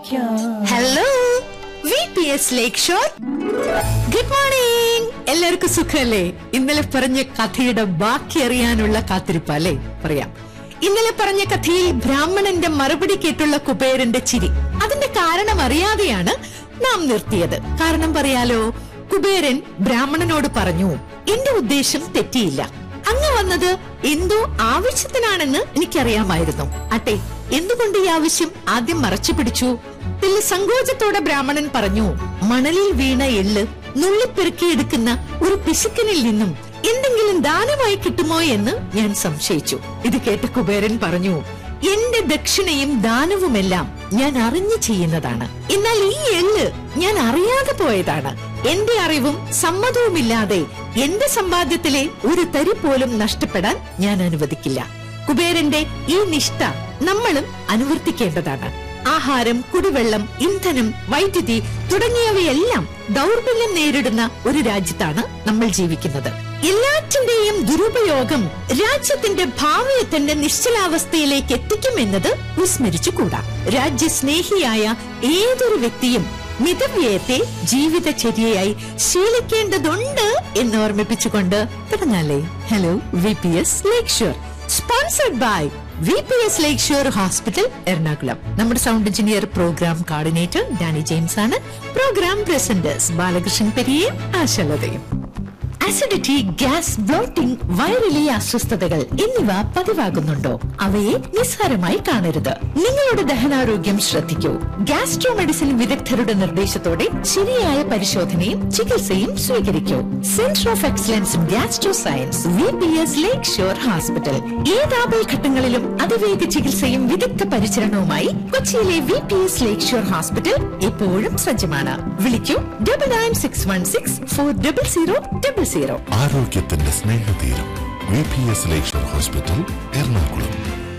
Hello V P S Lakeshore good morning എല്ലാവർക്കും സുഖല്ലേ ഇന്നലെ പറഞ്ഞ കഥയുടെ ബാക്കി അറിയാനുള്ള കാത്തിരിപ്പ് അല്ലേ പറയാം ഇന്നലെ പറഞ്ഞ കഥയിൽ ബ്രാഹ്മണന്റെ മറുപടി കേട്ടുള്ള കുബേരന്റെ ചിരി അതിന്റെ കാരണം അറിയാതെയാണ് നാം നിർത്തിയത് കാരണം പറയാലോ കുബേരൻ ബ്രാഹ്മണനോട് പറഞ്ഞു എന്റെ ഉദ്ദേശം തെറ്റിയില്ല അങ്ങ് വന്നത് എന്തോ ആവശ്യത്തിനാണെന്ന് എനിക്കറിയാമായിരുന്നു അട്ടെ എന്തുകൊണ്ട് ഈ ആവശ്യം ആദ്യം മറച്ചു പിടിച്ചു തെല്ല് സങ്കോചത്തോടെ ബ്രാഹ്മണൻ പറഞ്ഞു മണലിൽ വീണ എള്ള് നുള്ളിപ്പെറുക്കിയെടുക്കുന്ന ഒരു പിശുക്കനിൽ നിന്നും എന്തെങ്കിലും ദാനമായി കിട്ടുമോ എന്ന് ഞാൻ സംശയിച്ചു ഇത് കേട്ട കുബേരൻ പറഞ്ഞു എന്റെ ദക്ഷിണയും ദാനവുമെല്ലാം ഞാൻ അറിഞ്ഞു ചെയ്യുന്നതാണ് എന്നാൽ ഈ എള്ള് ഞാൻ അറിയാതെ പോയതാണ് എന്റെ അറിവും സമ്മതവുമില്ലാതെ എന്റെ സമ്പാദ്യത്തിലെ ഒരു തരി പോലും നഷ്ടപ്പെടാൻ ഞാൻ അനുവദിക്കില്ല കുബേരന്റെ ഈ നിഷ്ഠ നമ്മളും അനുവർത്തിക്കേണ്ടതാണ് ആഹാരം കുടിവെള്ളം ഇന്ധനം വൈദ്യുതി തുടങ്ങിയവയെല്ലാം ദൗർബല്യം നേരിടുന്ന ഒരു രാജ്യത്താണ് നമ്മൾ ജീവിക്കുന്നത് എല്ലാറ്റിന്റെയും ദുരുപയോഗം രാജ്യത്തിന്റെ ഭാവിയെ തന്നെ നിശ്ചലാവസ്ഥയിലേക്ക് എത്തിക്കുമെന്നത് വിസ്മരിച്ചുകൂടാ രാജ്യസ്നേഹിയായ ഏതൊരു വ്യക്തിയും മിതവ്യയത്തെ ജീവിതചര്യയായി ശീലിക്കേണ്ടതുണ്ട് എന്ന് ഓർമ്മിപ്പിച്ചുകൊണ്ട് തുടങ്ങാലേ hello V P S Lakeshore sponsored by V P S Lakeshore hospital Ernakulam നമ്മുടെ sound engineer programme coordinator Danny James ആണ് പ്രോഗ്രാം പ്രസന്റേഴ്സ് ബാലകൃഷ്ണൻ പെരിയയും ആശലതയും അസിഡിറ്റി ഗ്യാസ് ബ്ലോട്ടിംഗ് വയറിലെ അസ്വസ്ഥതകൾ എന്നിവ പതിവാകുന്നുണ്ടോ അവയെ നിസ്സാരമായി കാണരുത് നിങ്ങളുടെ ദഹനാരോഗ്യം ശ്രദ്ധിക്കൂ ഗ്യാസ്ട്രോ മെഡിസിൻ വിദഗ്ധരുടെ നിർദ്ദേശത്തോടെ ശരിയായ പരിശോധനയും ചികിത്സയും സ്വീകരിക്കൂ centre of excellence gastro science V P S Lakeshore hospital ഏത് ആപൽഘട്ടങ്ങളിലും അതിവേഗ ചികിത്സയും വിദഗ്ധ പരിചരണവുമായി കൊച്ചിയിലെ V P S Lakeshore hospital എപ്പോഴും സജ്ജമാണ് വിളിക്കൂ double nine six one six four double zero double zero ആരോഗ്യത്തിന്റെ സ്നേഹതീരം V P S Lakeshore hospital Ernakulam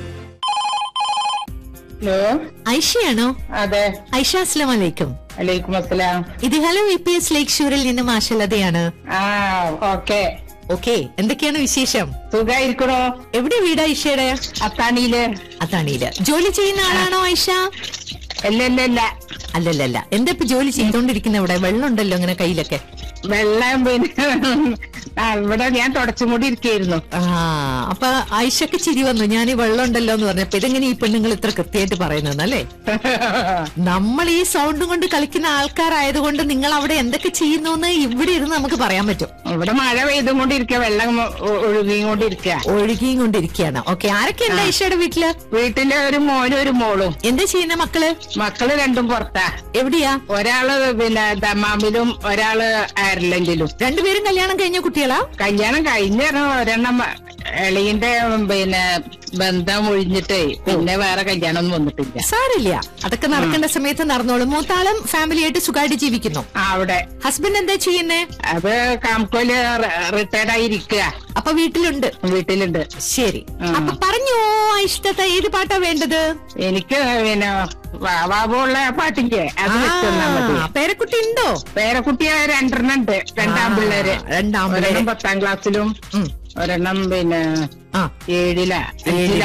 hello ഐഷയാണോ അതെ ഐഷ അസ്ലാം വലൈക്കും അലൈക്കും അസ്സലാം ഇത് ഹലോ വി പി എസ് ലേക്ക് ഷൂറിൽ നിന്നും ആശലതയാണ് ആ ഓക്കെ ഓക്കെ എന്തൊക്കെയാണ് വിശേഷം സുഖായിരിക്കണോ എവിടെ വീട് ഐഷയുടെ അത്താണിയില് അതാണീല് ജോലി ചെയ്യുന്ന ആളാണോ ഐഷ അല്ല അല്ല അല്ല അല്ലല്ലല്ല എന്താ ഇപ്പൊ ജോലി ചെയ്തോണ്ടിരിക്കുന്ന ഇവിടെ വെള്ളം ഉണ്ടല്ലോ അങ്ങനെ കയ്യിലൊക്കെ വെള്ളം പിന്നെ ആ, ഇവിടെ ഞാൻ തുടച്ചും കൂടി ഇരിക്കായിരുന്നു ആ അപ്പൊ ഐഷക്ക് ചിരി വന്നു ഞാൻ ഈ വെള്ളം ഉണ്ടല്ലോ എന്ന് പറഞ്ഞപ്പോ ഇതെങ്ങനെ ഈ പെണ്ണുങ്ങൾ ഇത്ര കൃത്യമായിട്ട് പറയുന്നല്ലേ നമ്മൾ ഈ സൗണ്ടും കൊണ്ട് കളിക്കുന്ന ആൾക്കാരായതുകൊണ്ട് നിങ്ങൾ അവിടെ എന്തൊക്കെ ചെയ്യുന്നു എന്ന് ഇവിടെ ഇരുന്ന് നമുക്ക് പറയാൻ പറ്റും ഇവിടെ മഴ പെയ്തും കൊണ്ടിരിക്കുക വെള്ളം ഒ- ഒഴുകിയും കൊണ്ടിരിക്കുക ഒഴുകിയും കൊണ്ടിരിക്കുകയാണ് ഓക്കെ ആരൊക്കെ ഉണ്ട് ഐഷയുടെ വീട്ടില് വീട്ടിലെ ഒരു മോനും ഒരു മോളും എന്താ ചെയ്യുന്ന മക്കള് മക്കള് രണ്ടും പുറത്താ എവിടെയാ ഒരാള് പിന്നെ ദമാമിലും ഒരാള് അയർലൻഡിലും രണ്ടുപേരും കല്യാണം കഴിഞ്ഞ കുട്ടികളാ കല്യാണം കഴിഞ്ഞ ഒരെണ്ണം എളീന്റെ പിന്നെ ബന്ധം ഒഴിഞ്ഞിട്ടേ പിന്നെ വേറെ കല്യാണം ഒന്നും വന്നിട്ടില്ല സാരില്ല അതൊക്കെ നടക്കേണ്ട സമയത്ത് നടന്നോളും മൂത്താളും ഫാമിലിയായിട്ട് സുഖമായിട്ട് ജീവിക്കുന്നു ആ അവിടെ ഹസ്ബൻഡ് എന്താ ചെയ്യുന്നേ അത് കാംകോല് റിട്ടയർഡ് ആയിരിക്കുക അപ്പൊ വീട്ടിലുണ്ട് വീട്ടിലുണ്ട് ശരി അപ്പൊ പറഞ്ഞോ ഇഷ്ടത്തെ ഏത് പാട്ടാ വേണ്ടത് എനിക്ക് പിന്നെ വാബുള്ള പാട്ടില്ലേ അത് വെച്ചെന്നാ മതി ആ, പേരക്കുട്ടി ഉണ്ടോ പേരക്കുട്ടിയെ രണ്ടെണ്ണം ഉണ്ട് രണ്ടാം ആ, പിള്ളേര് രണ്ടാം പിള്ളേര്. ഒരെണ്ണം പത്താം ക്ലാസ്സിലും ഉം. ഒരെണ്ണം പിന്നെ ആ ഏഴില ഏഴില.